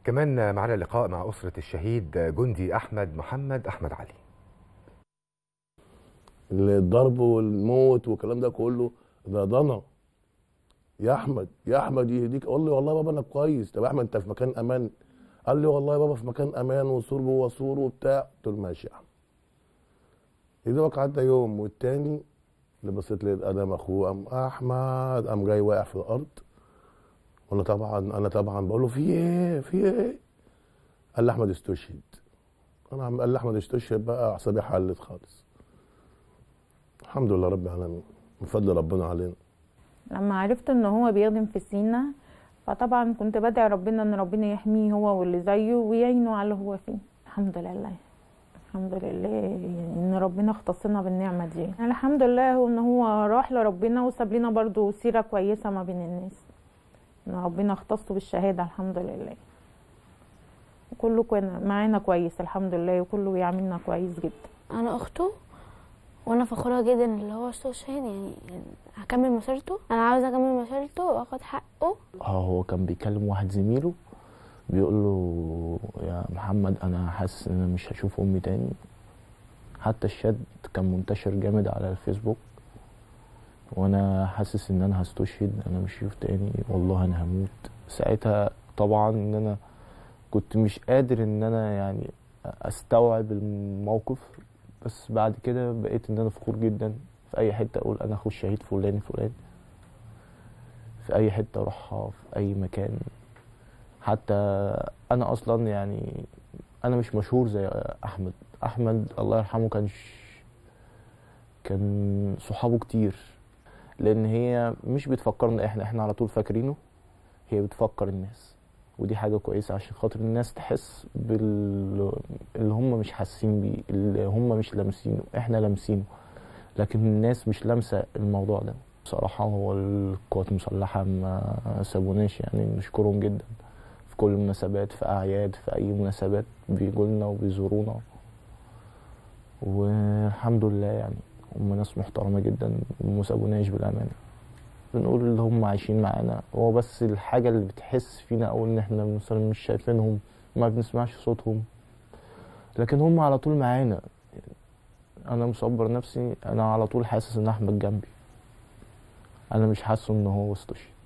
كمان معنا لقاء مع أسرة الشهيد جندي أحمد محمد أحمد علي الضرب والموت والكلام ده كله ده ضنا يا احمد يا احمد يهديك قال لي والله بابا انا كويس طب يا احمد انت في مكان امان قال لي والله يا بابا في مكان امان وسور جوه سور وبتاع قلت له ماشي يا احمد يا دوبك عدى يوم والتاني اللي بصيت لقيت ادم اخوه قام احمد قام جاي واقع في الارض وانا طبعا انا طبعا بقول له في ايه في ايه قال لي احمد استشهد انا عم قال لي احمد استشهد بقى اعصابي حلت خالص الحمد لله رب العالمين من فضل ربنا علينا لما عرفت ان هو بيخدم في سينا فطبعا كنت بدعي ربنا ان ربنا يحميه هو واللي زيه ويعينه على اللي هو فيه الحمد لله الحمد لله يعني ان ربنا اختصنا بالنعمه دي يعني الحمد لله ان هو راح لربنا وساب لنا برضو سيره كويسه ما بين الناس ان ربنا اختصه بالشهاده الحمد لله كله كان معانا كويس الحمد لله وكله بيعاملنا كويس جدا انا اخته وانا فخوره جدا اللي هو استشهد يعني, يعني هكمل مسيرته انا عاوزه اكمل مسيرته واخد حقه اه هو كان بيكلم واحد زميله بيقول له يا محمد انا حاسس ان انا مش هشوف امي تاني حتى الشات كان منتشر جامد على الفيسبوك وانا حاسس ان انا هستشهد انا مش هشوف تاني والله انا هموت ساعتها طبعا ان انا كنت مش قادر ان انا يعني استوعب الموقف بس بعد كده بقيت ان انا فخور جدا في اي حته اقول انا اخو الشهيد فلان فلان في اي حته اروحها في اي مكان حتى انا اصلا يعني انا مش مشهور زي احمد احمد الله يرحمه كانش كان صحابه كتير لان هي مش بتفكرنا احنا احنا على طول فاكرينه هي بتفكر الناس ودي حاجة كويسة عشان خاطر الناس تحس بال اللي هم مش حاسين بيه اللي هم مش لامسينه احنا لامسينه لكن الناس مش لامسة الموضوع ده بصراحة هو القوات المسلحة ما سابوناش يعني نشكرهم جدا في كل المناسبات في أعياد في أي مناسبات بيجوا لنا وبيزورونا والحمد لله يعني هم ناس محترمة جدا وما سابوناش بالأمانة بنقول اللي هم عايشين معانا هو بس الحاجة اللي بتحس فينا أو إن إحنا مثلا مش شايفينهم ما بنسمعش صوتهم لكن هم على طول معانا أنا مصبر نفسي أنا على طول حاسس إن أحمد جنبي أنا مش حاسه إن هو استشهد